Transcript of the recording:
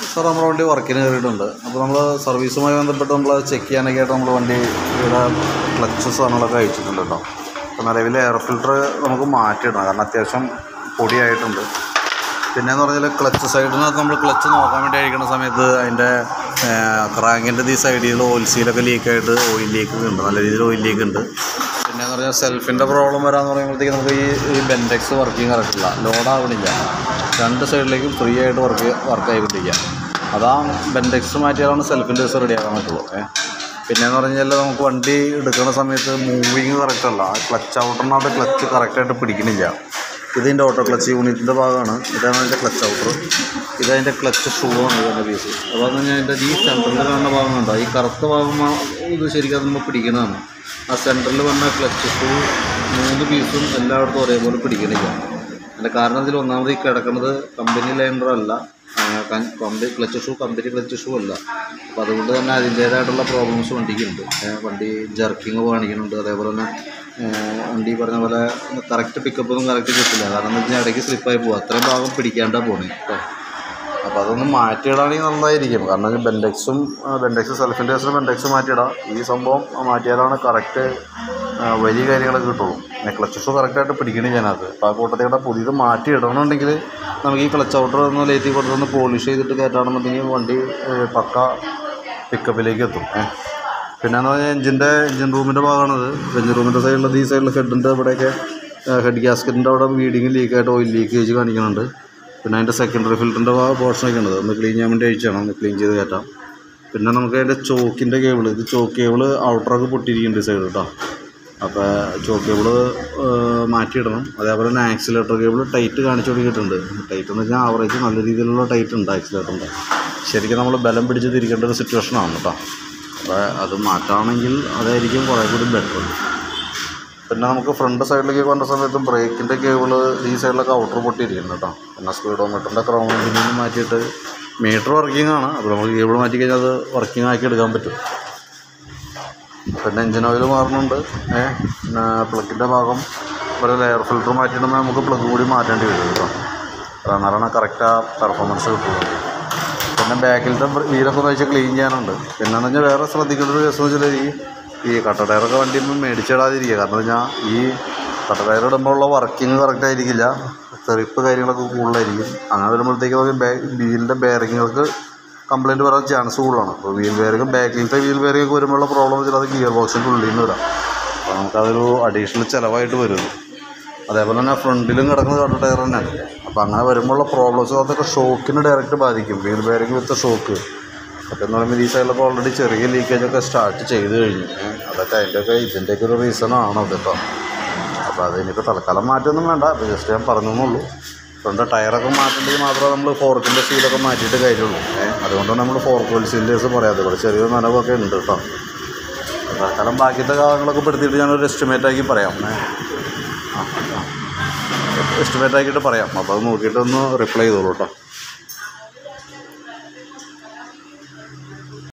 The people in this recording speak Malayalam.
സാർ നമ്മുടെ വണ്ടി വർക്കിന് കയറിയിട്ടുണ്ട് അപ്പോൾ നമ്മൾ സർവീസുമായി ബന്ധപ്പെട്ട് നമ്മൾ ചെക്ക് ചെയ്യാനൊക്കെ ആയിട്ട് നമ്മൾ വണ്ടി ഇവിടെ ക്ലച്ച് സാധനങ്ങളൊക്കെ അയച്ചിട്ടുണ്ട് കേട്ടോ അപ്പോൾ നിലവിൽ എയർ ഫിൽറ്റർ നമുക്ക് മാറ്റിയിടണം കാരണം അത്യാവശ്യം പൊടിയായിട്ടുണ്ട് പിന്നെയെന്ന് പറഞ്ഞാൽ ക്ലച്ച് സൈഡിനകത്ത് നമ്മൾ ക്ലച്ച് നോക്കാൻ വേണ്ടി അഴിക്കുന്ന സമയത്ത് അതിൻ്റെ ക്രാങ്കിൻ്റെ ഈ സൈഡിൽ ഓയിൽ സീലൊക്കെ ലീക്കായിട്ട് ഓയിൽ ലീക്ക് ഉണ്ട് നല്ല രീതിയിൽ ഓയിൽ ലീക്ക് ഉണ്ട് പിന്നെയെന്ന് പറഞ്ഞാൽ സെൽഫിൻ്റെ പ്രോബ്ലം വരാമെന്ന് പറയുമ്പോഴത്തേക്ക് നമുക്ക് ഈ ഈ ബെൻഡെക്സ് വർക്കിംഗ് കറക്റ്റില്ല ലോഡാവണില്ല രണ്ട് സൈഡിലേക്കും ഫ്രീ ആയിട്ട് വർക്ക് വർക്ക് ആയിക്കൊണ്ടിരിക്കുക അതാ ബെൻഡെക്സ് മാറ്റിയാലാണ് സെൽഫിൻ്റെ ദിവസം റെഡിയാക്കാൻ പറ്റുള്ളൂ ഏ പിന്നെയെന്ന് പറഞ്ഞാൽ നമുക്ക് വണ്ടി എടുക്കുന്ന സമയത്ത് മൂവിങ് കറക്റ്റ് അല്ല ക്ലച്ച് ഔട്ടറിനകത്ത് ക്ലച്ച് കറക്റ്റായിട്ട് പിടിക്കണില്ല ഇതിൻ്റെ ഓട്ടോ ക്ലച്ച് യൂണിറ്റിൻ്റെ ഭാഗമാണ് ഇതാണ് അതിൻ്റെ ക്ലച്ച് ഔട്ടർ ഇതതിൻ്റെ ക്ലച്ച് ഷൂ ആണ് ഇതിൻ്റെ പീസ് അപ്പോൾ എന്ന് പറഞ്ഞാൽ അതിൻ്റെ ഈ സെൻറ്ററിൽ കാണുന്ന ഭാഗമുണ്ടോ ഈ കറുത്ത ഭാഗം ആ- ഇത് ശരിക്കും അത് നമ്മൾ പിടിക്കുന്നതാണ് ആ സെൻറ്ററിൽ വന്ന ക്ലച്ച് ഷൂ മൂന്ന് പീസും എല്ലായിടത്തും ഒരേപോലെ പിടിക്കണില്ല അതിൻ്റെ കാരണം ഇതിൽ ഒന്നാമത് ഈ കിടക്കുന്നത് കമ്പനി ലൈൻഡർ അല്ല company clutch shoe company clutch shoe അല്ല അപ്പോൾ അതുകൊണ്ട് തന്നെ അതിൻ്റേതായിട്ടുള്ള പ്രോബ്ലംസ് വണ്ടിക്കുണ്ട് ഏഹ് വണ്ടി ജർക്കിങ് കാണിക്കുന്നുണ്ട് അതേപോലെ തന്നെ ഏഹ് വണ്ടി ഈ പറഞ്ഞ പോലെ കറക്റ്റ് പിക്കപ്പ് ഒന്നും കറക്റ്റ് കിട്ടില്ല കാരണം എന്ന് വെച്ചാൽ ഇടയ്ക്ക് സ്ലിപ്പായി പോകും അത്രയും ഭാഗം പിടിക്കാണ്ടാ പോണേ കേട്ടോ അപ്പോൾ അതൊന്ന് മാറ്റിയിടാണെങ്കിൽ നന്നായിരിക്കും കാരണം ബെൻഡെക്സും ബെൻഡെക്സ് സെൽഫിൻ്റെ കേസിൽ ബെൻഡെക്സ് മാറ്റിയിടാം ഈ സംഭവം മാറ്റിയാലാണ് കറക്റ്റ് വലിയ കാര്യങ്ങളൊക്കെ കിട്ടുള്ളൂ പിന്നെ ക്ലച്ച് ഷൂ കറക്റ്റായിട്ട് പിടിക്കണില്ല അതിനകത്ത് അപ്പോൾ ആ കൂട്ടത്തിൽ കൂടെ പുതിയത് മാറ്റി ഇടണമെന്നുണ്ടെങ്കിൽ നമുക്ക് ഈ ക്ലച്ച് ഔട്ടർ ഒന്ന് ലേറ്റി കൊടുത്തൊന്ന് പോളിഷ് ചെയ്തിട്ട് കയറ്റാണെന്നുണ്ടെങ്കിൽ വണ്ടി ഏഹ്, പക്ക പിക്കപ്പിലേക്ക് എത്തും ഏഹ് പിന്നെന്ന് പറഞ്ഞാൽ എഞ്ചിൻ്റെ എഞ്ചിൻ റൂമിൻ്റെ ഭാഗമാണത് എഞ്ചിൻ റൂമിൻ്റെ സൈഡിൽ ഈ സൈഡിൽ ഹെഡിൻ്റെ ഇവിടെയൊക്കെ ഹെഡ് ഗ്യാസ്കറ്റിൻ്റെ അവിടെ വീഡിങ് ലീക്കായിട്ട് ഓയിൽ ലീക്കേജ് കാണിക്കുന്നുണ്ട് പിന്നെ അതിൻ്റെ സെക്കൻഡറി ഫിൽറ്ററിൻ്റെ പോർഷനൊക്കെ ഉണ്ട് ഒന്ന് ക്ലീൻ ചെയ്യാൻ വേണ്ടി അയച്ചാണ് ഒന്ന് ക്ലീൻ ചെയ്ത് കയറ്റാം പിന്നെ നമുക്ക് അതിൻ്റെ ചോക്കിൻ്റെ കേബിൾ ഇത് ചോക്ക് കേബിൾ ഔട്ടറൊക്കെ പൊട്ടിയിരിക്കുന്നുണ്ട് ഈ സൈഡ് കേട്ടോ അപ്പോൾ ചോക്ക് കേബിൾ മാറ്റിയിടണം അതേപോലെ തന്നെ ആക്സിലേറ്റർ കേബിൾ ടൈറ്റ് കാണിച്ചു കൊടുക്കിയിട്ടുണ്ട് ടൈറ്റ് എന്ന് വെച്ചാൽ ആവറേജ് നല്ല രീതിയിലുള്ള ടൈറ്റ് ഉണ്ട് ആക്സിലേറ്ററിൻ്റെ ശരിക്കും നമ്മൾ ബലം പിടിച്ച് തിരിക്കേണ്ട ഒരു സിറ്റുവേഷനാണ് കേട്ടോ അപ്പോൾ അത് മാറ്റുകയാണെങ്കിൽ അതായിരിക്കും കുറേ കൂടി ബെറ്റർ പിന്നെ നമുക്ക് ഫ്രണ്ട് സൈഡിലേക്ക് കൊണ്ട സമയത്തും ബ്രേക്കിൻ്റെ കേബിൾ ഈ സൈഡിലൊക്കെ ഔട്ടർ പൊട്ടിയിരിക്കുന്നു കേട്ടോ പിന്നെ സ്പീഡോമീറ്ററിൻ്റെ ക്രൗൺ എഞ്ചിനും മാറ്റിയിട്ട് മീറ്റർ വർക്കിംഗ് ആണ് അപ്പോൾ നമുക്ക് കേബിൾ മാറ്റി കഴിഞ്ഞാൽ അത് വർക്കിംഗ് ആക്കി എടുക്കാൻ പറ്റും പിന്നെ എഞ്ചിൻ ഓയിൽ മാറുന്നുണ്ട് ഏ പിന്നെ പ്ലഗിൻ്റെ ഭാഗം ഒരു ലെയർ ഫിൽറ്റർ മാറ്റിയിടുമ്പോൾ നമുക്ക് പ്ലഗ് കൂടി മാറ്റേണ്ടി വരും കേട്ടോ എന്നാലാണ് കറക്റ്റ് ആ പെർഫോമൻസ് കിട്ടുള്ളൂ പിന്നെ ബാക്കിലത്തെ വീലൊക്കെ ഒന്ന് വെച്ച് ക്ലീൻ ചെയ്യാനുണ്ട് പിന്നെ എന്ന് വെച്ചാൽ വേറെ ശ്രദ്ധിക്കേണ്ട ഒരു കേസ് എന്ന് വെച്ചാൽ ഈ ഈ കട്ട ടയറൊക്കെ വണ്ടി ഒന്നും മേടിച്ചിടാതിരിക്കുക കാരണം എന്ന് വെച്ചാൽ ഈ കട്ട ടയർ ഇടുമ്പോൾ ഉള്ള വർക്കിംഗ് കറക്റ്റ് ആയിരിക്കില്ല തെറിപ്പ് കാര്യങ്ങളൊക്കെ കൂടുതലായിരിക്കും അങ്ങനെ വരുമ്പോഴത്തേക്ക് നമുക്ക് ബാ വീലിൻ്റെ ബെയറിങ്ങുകൾക്ക് കംപ്ലയിൻറ്റ് വരാൻ ചാൻസ് കൂടുതലാണ് അപ്പോൾ വീൽ ബെയറിങ്ങും ബാക്കിലത്തെ വീൽ ബെയറിംഗ് ഒക്കെ വരുമ്പോഴുള്ള പ്രോബ്ലം വെച്ചാൽ അത് ഗിയർ ബോക്സിൻ്റെ ഉള്ളിൽ നിന്ന് വരാം അപ്പോൾ നമുക്കതൊരു അഡീഷണൽ ചിലവായിട്ട് വരും അതേപോലെ തന്നെ ഫ്രണ്ടിലും കിടക്കുന്ന കട്ട ടയർ തന്നെയാണ് അപ്പോൾ അങ്ങനെ വരുമ്പോഴുള്ള പ്രോബ്ലംസ് അതൊക്കെ ഷോക്കിന് ഡയറക്റ്റ് ബാധിക്കും വീൽ ബെയറിംഗ് വിത്ത് ഷോക്ക് അതൊക്കെ എന്ന് പറയുമ്പോൾ ഈ സൈഡിലൊക്കെ ഓൾറെഡി ചെറിയ ലീക്കേജ് ഒക്കെ സ്റ്റാർട്ട് ചെയ്ത് കഴിഞ്ഞു ഏ, അതൊക്കെ അതിൻ്റെയൊക്കെ ഇതിൻ്റെയൊക്കെ ഒരു റീസൺ ആണ് അത് കേട്ടോ അപ്പോൾ അതിനിപ്പോൾ തൽക്കാലം മാറ്റമൊന്നും വേണ്ട അപ്പോൾ ജസ്റ്റ് ഞാൻ പറഞ്ഞെന്നുള്ളൂ ഫ്രണ്ട് ടയറൊക്കെ മാറ്റേണ്ടെങ്കിൽ മാത്രമേ നമ്മൾ ഫോർക്കിൻ്റെ സീലൊക്കെ മാറ്റിയിട്ട് കാര്യമുള്ളൂ ഏഹ് അതുകൊണ്ടാണ് നമ്മൾ ഫോർക്ക് വെൽ സീലേഴ്സ് പറയാത്തത് ഇവിടെ ചെറിയൊരു നനവൊക്കെ ഉണ്ട് കേട്ടോ തൽക്കാലം ബാക്കിയത്തെ കാര്യങ്ങളൊക്കെ പെടുത്തിയിട്ട് ഞാനൊരു എസ്റ്റിമേറ്റ് ആക്കി പറയാം ഏഹ് എസ്റ്റിമേറ്റ് ആക്കിയിട്ട് പറയാം അപ്പോൾ അത് നോക്കിയിട്ട് ഒന്ന് റിപ്ലൈ ചെയ്തോളൂ കേട്ടോ